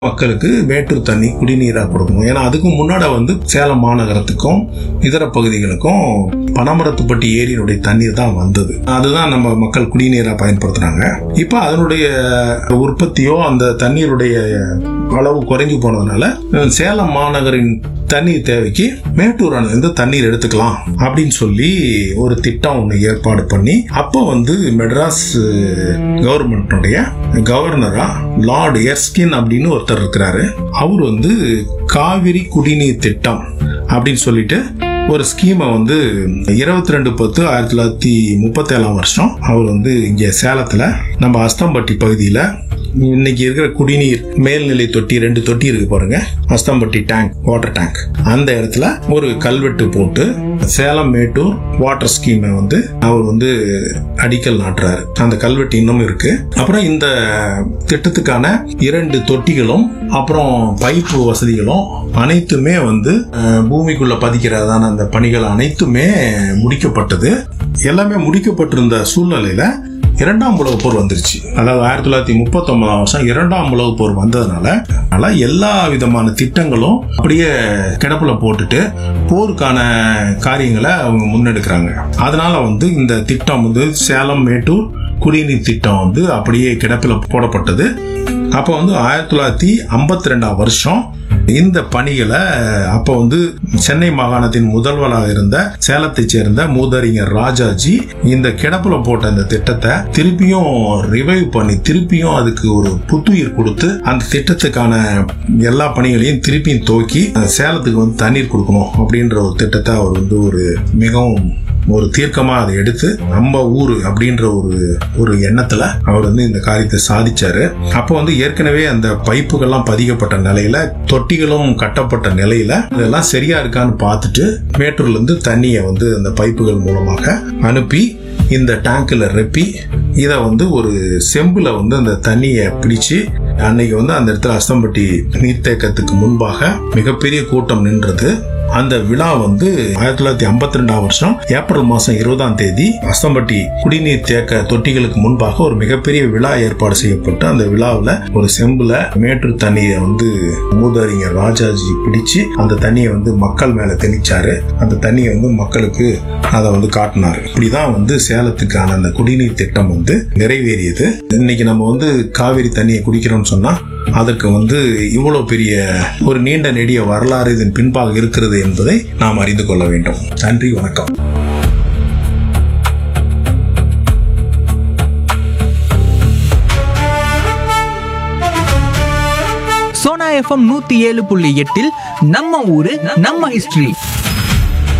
மக்களுக்கு மேட்டூர் தண்ணி குடிநீரா கொடுக்கணும் ஏன்னா அதுக்கு முன்னாடி வந்து சேலம் மாநகரத்துக்கும் இதர பகுதிகளுக்கும் பனமரத்துப்பட்டி ஏரியினுடைய தண்ணீர் தான் வந்தது அதுதான் நம்ம மக்கள் குடிநீரா பயன்படுத்துறாங்க இப்ப அதனுடைய உற்பத்தியோ அந்த தண்ணீருடைய அளவு குறைஞ்சு போனதுனால சேலம் மாநகரின் தண்ணீர் தேவைக்கு மேட்டூர் அணையிலிருந்து தண்ணீர் எடுத்துக்கலாம் அப்படின்னு சொல்லி ஒரு திட்டம் ஒன்று ஏற்பாடு பண்ணி அப்போ வந்து மெட்ராஸ் கவர்மெண்ட்டுடைய கவர்னரா லார்ட் எர்ஸ்கின் அப்படின்னு ஒருத்தர் இருக்கிறாரு அவர் வந்து காவிரி குடிநீர் திட்டம் அப்படின்னு சொல்லிட்டு ஒரு ஸ்கீமை வந்து இருபத்தி ரெண்டு பத்து ஆயிரத்தி தொள்ளாயிரத்தி முப்பத்தேழாம் வருஷம் அவர் வந்து இங்கே சேலத்தில் நம்ம அஸ்தம்பட்டி பகுதியில் இன்னைக்கு இருக்கிற குடிநீர் மேல்நிலை தொட்டி ரெண்டு தொட்டி இருக்கு பாருங்க அஸ்தம்பட்டி டேங்க் வாட்டர் டேங்க் அந்த இடத்துல ஒரு கல்வெட்டு போட்டு சேலம் மேட்டூர் வாட்டர் ஸ்கீமை வந்து அவர் வந்து அடிக்கல் நாட்டுறாரு அந்த கல்வெட்டு இன்னும் இருக்கு அப்புறம் இந்த திட்டத்துக்கான இரண்டு தொட்டிகளும் அப்புறம் பைப்பு வசதிகளும் அனைத்துமே வந்து அஹ், பூமிக்குள்ள பதிக்கிறதான அந்த பணிகள் அனைத்துமே முடிக்கப்பட்டது எல்லாமே முடிக்கப்பட்டிருந்த சூழ்நிலையில இரண்டாம் உலகப் போர் வந்துருச்சு அதாவது ஆயிரத்தி தொள்ளாயிரத்தி முப்பத்தொன்பதாம் வருஷம் இரண்டாம் உலகப் போர் வந்ததுனால அதனால எல்லா விதமான திட்டங்களும் அப்படியே கிடப்புல போட்டுட்டு போருக்கான காரியங்களை அவங்க முன்னெடுக்கிறாங்க அதனால வந்து இந்த திட்டம் வந்து சேலம் மேட்டூர் குடிநீர் திட்டம் வந்து அப்படியே கிடப்பில் போடப்பட்டது அப்போ வந்து ஆயிரத்தி தொள்ளாயிரத்தி ஐம்பத்தி ரெண்டாம் வருஷம் இந்த பணிகளை அப்போ வந்து சென்னை மாகாணத்தின் முதல்வராக இருந்த சேலத்தைச் சேர்ந்த மூதறிஞர் ராஜாஜி இந்த கிடப்புல போட்ட இந்த திட்டத்தை திருப்பியும் ரிவைவ் பண்ணி திருப்பியும் அதுக்கு ஒரு புத்துயிர் கொடுத்து அந்த திட்டத்துக்கான எல்லா பணிகளையும் திருப்பியும் துவக்கி அந்த சேலத்துக்கு வந்து தண்ணீர் கொடுக்கணும் அப்படின்ற ஒரு திட்டத்தை அவர் வந்து ஒரு மிகவும் ஒரு தீர்க்கமா அதை எடுத்து நம்ம ஊரு அப்படின்ற ஒரு ஒரு எண்ணத்துல அவர் வந்து இந்த காரியத்தை சாதிச்சாரு அப்போ வந்து ஏற்கனவே அந்த பைப்புகள்லாம் பதிக்கப்பட்ட நிலையில தொட்டிகளும் கட்டப்பட்ட நிலையில இதெல்லாம் சரியா இருக்கான்னு பார்த்துட்டு மேட்டூர்ல இருந்து தண்ணியை வந்து அந்த பைப்புகள் மூலமாக அனுப்பி இந்த டேங்க்ல ரெப்பி இதை வந்து ஒரு செம்புல வந்து அந்த தண்ணியை பிடிச்சு அன்னைக்கு வந்து அந்த இடத்துல அஸ்தம்பட்டி நீர்த்தேக்கத்துக்கு முன்பாக மிகப்பெரிய கூட்டம் நின்றது அந்த விழா வந்து ஆயிரத்தி தொள்ளாயிரத்தி ஐம்பத்தி ரெண்டாம் வருஷம் ஏப்ரல் மாசம் இருபதாம் தேதி அஸ்தம்பட்டி குடிநீர் தேக்க தொட்டிகளுக்கு முன்பாக ஒரு மிகப்பெரிய விழா ஏற்பாடு செய்யப்பட்டு அந்த விழாவில் ஒரு செம்புல மேட்டூர் தண்ணியை வந்து மூதறிஞர் ராஜாஜி பிடிச்சு அந்த தண்ணியை வந்து மக்கள் மேல தெளிச்சாரு அந்த தண்ணியை வந்து மக்களுக்கு அதை வந்து காட்டினாரு இப்படிதான் வந்து சேலத்துக்கான அந்த குடிநீர் திட்டம் வந்து நிறைவேறியது இன்னைக்கு நம்ம வந்து காவிரி தண்ணியை குடிக்கிறோம்னு சொன்னா அதற்கு வந்து இவ்வளவு பெரிய ஒரு நீண்ட நெடிய வரலாறு இதன் பின்பாக இருக்கிறது என்பதை நாம் அறிந்து கொள்ள வேண்டும் நன்றி வணக்கம் சோனா எஃப்எம் நூத்தி ஏழு புள்ளி எட்டில் நம்ம ஊரு நம்ம ஹிஸ்டரி